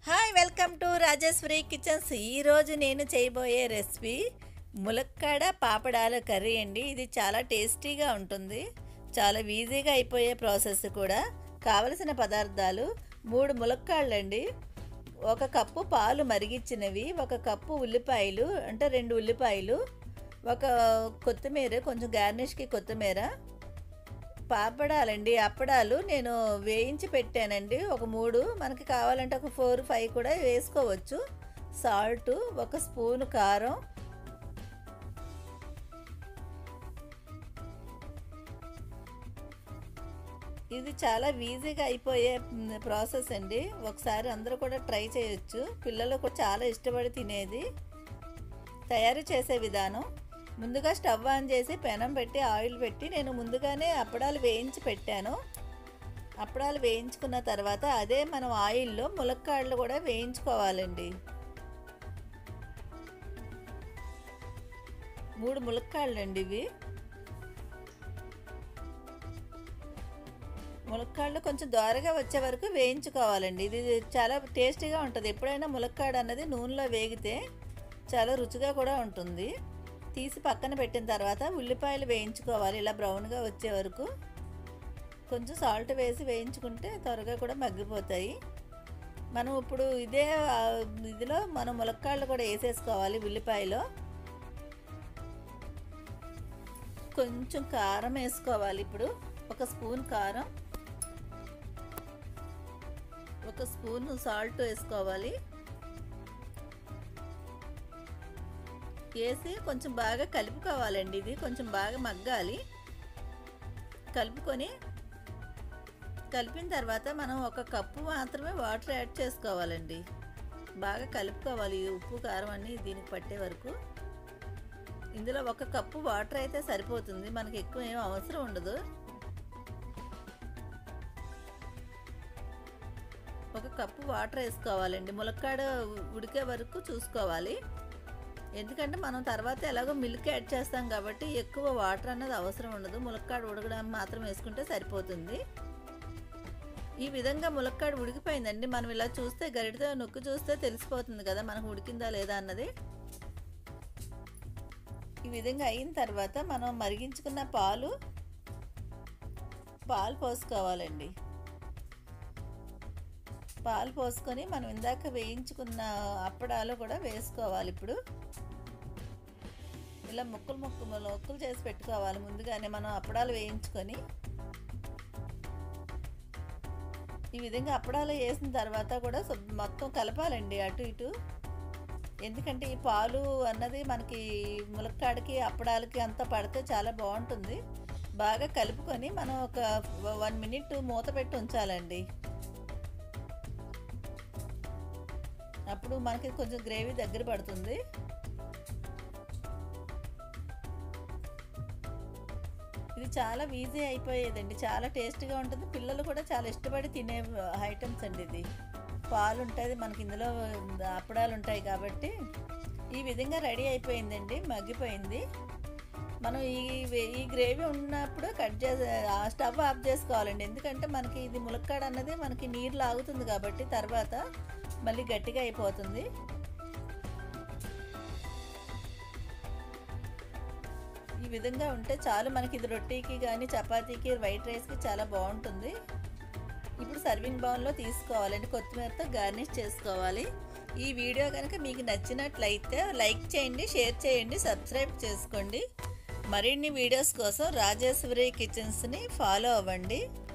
hi welcome to Rajeswari kitchens ఈరోజు నేను చేయబోయే రెసిపీ ములక్కాడ పాపడాల కర్రీ అండి ఇది చాలా టేస్టీగా ఉంటుంది చాలా ఈజీగా అయిపోయే ప్రాసెస్ కూడా కావలసిన పదార్థాలు మూడు ములక్కాళ్ళండి ఒక కప్పు పాలు మరిగించినవి ఒక కప్పు ఉల్లిపాయలు అంటే రెండు ఉల్లిపాయలు ఒక కొత్తిమీర కొంచెం గార్నిష్కి కొత్తిమీర పాపడాలండి అప్పడాలు నేను వేయించి పెట్టానండి ఒక మూడు మనకి కావాలంటే ఒక ఫోర్ ఫైవ్ కూడా వేసుకోవచ్చు సాల్ట్ ఒక స్పూన్ కారం ఇది చాలా ఈజీగా అయిపోయే ప్రాసెస్ అండి ఒకసారి అందరూ కూడా ట్రై చేయొచ్చు పిల్లలు కూడా చాలా ఇష్టపడి తినేది తయారు చేసే విధానం ముందుగా స్టవ్ ఆన్ చేసి పెనం పెట్టి ఆయిల్ పెట్టి నేను ముందుగానే అప్పడాలు వేయించి పెట్టాను అప్పడాలు వేయించుకున్న తర్వాత అదే మనం ఆయిల్లో ములక్కాడలు కూడా వేయించుకోవాలండి మూడు ములక్కాడలు అండి ఇవి ములక్కాడలు కొంచెం దోరగా వచ్చే వరకు వేయించుకోవాలండి ఇది చాలా టేస్టీగా ఉంటుంది ఎప్పుడైనా ములక్కాడ అన్నది నూనెలో వేగితే చాలా రుచిగా కూడా ఉంటుంది తీసి పక్కన పెట్టిన తర్వాత ఉల్లిపాయలు వేయించుకోవాలి ఇలా బ్రౌన్గా వచ్చే వరకు కొంచెం సాల్ట్ వేసి వేయించుకుంటే త్వరగా కూడా మగ్గిపోతాయి మనం ఇప్పుడు ఇదే ఇదిలో మనం ములక్కాళ్ళు కూడా వేసేసుకోవాలి ఉల్లిపాయలో కొంచెం కారం వేసుకోవాలి ఇప్పుడు ఒక స్పూన్ కారం ఒక స్పూన్ సాల్ట్ వేసుకోవాలి వేసి కొంచెం బాగా కలుపుకోవాలండి ఇది కొంచెం బాగా మగ్గాలి కలుపుకొని కలిపిన తర్వాత మనం ఒక కప్పు మాత్రమే వాటర్ యాడ్ చేసుకోవాలండి బాగా కలుపుకోవాలి ఉప్పు కారం అన్నీ దీనికి పట్టే వరకు ఇందులో ఒక కప్పు వాటర్ అయితే సరిపోతుంది మనకి ఎక్కువ ఏం అవసరం ఉండదు ఒక కప్పు వాటర్ వేసుకోవాలండి ములక్కాడ ఉడికే వరకు చూసుకోవాలి ఎందుకంటే మనం తర్వాత ఎలాగో మిల్క్ యాడ్ చేస్తాం కాబట్టి ఎక్కువ వాటర్ అన్నది అవసరం ఉండదు ములక్కాడ ఉడకడం మాత్రం వేసుకుంటే సరిపోతుంది ఈ విధంగా ములక్కాడ ఉడికిపోయిందండి మనం ఇలా చూస్తే గరిటతో నొక్కి చూస్తే తెలిసిపోతుంది కదా మనకు ఉడికిందా లేదా అన్నది ఈ విధంగా అయిన తర్వాత మనం మరిగించుకున్న పాలు పాలు పోసుకోవాలండి పాలు పోసుకొని మనం ఇందాక వేయించుకున్న అప్పడాలు కూడా వేసుకోవాలి ఇప్పుడు ఇలా ముక్కలు ముక్కలు ముక్కలు చేసి పెట్టుకోవాలి ముందుగానే మనం అప్పడాలు వేయించుకొని ఈ విధంగా అప్పడాలు వేసిన తర్వాత కూడా మొత్తం కలపాలండి అటు ఇటు ఎందుకంటే ఈ పాలు అన్నది మనకి ములక్కాడికి అప్పడాలకి అంతా పడితే చాలా బాగుంటుంది బాగా కలుపుకొని మనం ఒక వన్ మినిట్ మూత పెట్టి ఉంచాలండి అప్పుడు మనకి కొంచెం గ్రేవీ దగ్గర పడుతుంది ఇది చాలా ఈజీ అయిపోయేదండి చాలా టేస్ట్గా ఉంటుంది పిల్లలు కూడా చాలా ఇష్టపడి తినే ఐటమ్స్ అండి ఇది పాలు ఉంటుంది మనకి ఇందులో అప్పడాలు ఉంటాయి కాబట్టి ఈ విధంగా రెడీ అయిపోయిందండి మగ్గిపోయింది మనం ఈ ఈ గ్రేవీ ఉన్నప్పుడు కట్ చేసి స్టవ్ ఆఫ్ చేసుకోవాలండి ఎందుకంటే మనకి ఇది ములక్కాడ అన్నది మనకి నీరు లాగుతుంది కాబట్టి తర్వాత మళ్ళీ గట్టిగా అయిపోతుంది ఈ విధంగా ఉంటే చాలు మనకి ఇది రొట్టెకి కానీ చపాతీకి వైట్ రైస్కి చాలా బాగుంటుంది ఇప్పుడు సర్వింగ్ బౌల్లో తీసుకోవాలండి కొత్తిమీరతో గార్నిష్ చేసుకోవాలి ఈ వీడియో కనుక మీకు నచ్చినట్లయితే లైక్ చేయండి షేర్ చేయండి సబ్స్క్రైబ్ చేసుకోండి మరిన్ని వీడియోస్ కోసం రాజేశ్వరి కిచెన్స్ని ఫాలో అవ్వండి